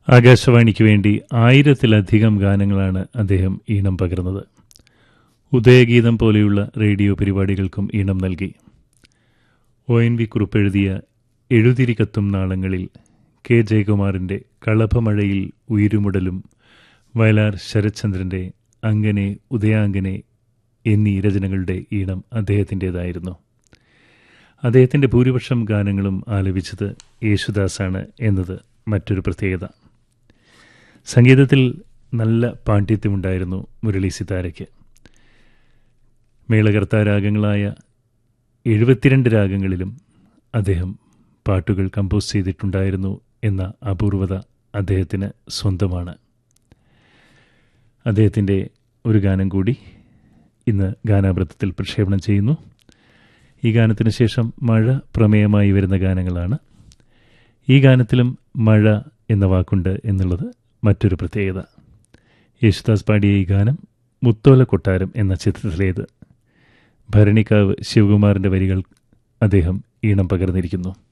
ആകാശവാണിക്ക് വേണ്ടി ആയിരത്തിലധികം ഗാനങ്ങളാണ് അദ്ദേഹം ഈണം പകർന്നത് ഉദയഗീതം പോലെയുള്ള റേഡിയോ പരിപാടികൾക്കും ഈണം നൽകി ഒ എൻ വി കുറിപ്പ് എഴുതിയ എഴുതിരി കത്തും നാളങ്ങളിൽ കെ ജയകുമാറിൻ്റെ കളഭമഴയിൽ ഉയരുമുടലും വയലാർ ശരത്ചന്ദ്രൻ്റെ അങ്ങനെ ഉദയാങ്കനെ എന്നീ രചനകളുടെ ഈണം അദ്ദേഹത്തിൻ്റേതായിരുന്നു അദ്ദേഹത്തിൻ്റെ ഭൂരിപക്ഷം ഗാനങ്ങളും ആലപിച്ചത് യേശുദാസാണ് എന്നത് മറ്റൊരു പ്രത്യേകത സംഗീതത്തിൽ നല്ല പാണ്ഡിത്യമുണ്ടായിരുന്നു മുരളി സിതാരയ്ക്ക് മേളകർത്താ രാഗങ്ങളായ എഴുപത്തിരണ്ട് രാഗങ്ങളിലും അദ്ദേഹം പാട്ടുകൾ കമ്പോസ് ചെയ്തിട്ടുണ്ടായിരുന്നു എന്ന അപൂർവത അദ്ദേഹത്തിന് സ്വന്തമാണ് അദ്ദേഹത്തിൻ്റെ ഒരു ഗാനം കൂടി ഇന്ന് ഗാനാമൃതത്തിൽ പ്രക്ഷേപണം ചെയ്യുന്നു ഈ ഗാനത്തിന് ശേഷം മഴ പ്രമേയമായി വരുന്ന ഗാനങ്ങളാണ് ഈ ഗാനത്തിലും മഴ എന്ന വാക്കുണ്ട് എന്നുള്ളത് മറ്റൊരു പ്രത്യേകത യേശുദാസ് പാടിയ ഈ ഗാനം മുത്തോല കൊട്ടാരം എന്ന ചിത്രത്തിലേത് ഭരണിക്കാവ് ശിവകുമാറിൻ്റെ വരികൾ അദ്ദേഹം ഈണം പകർന്നിരിക്കുന്നു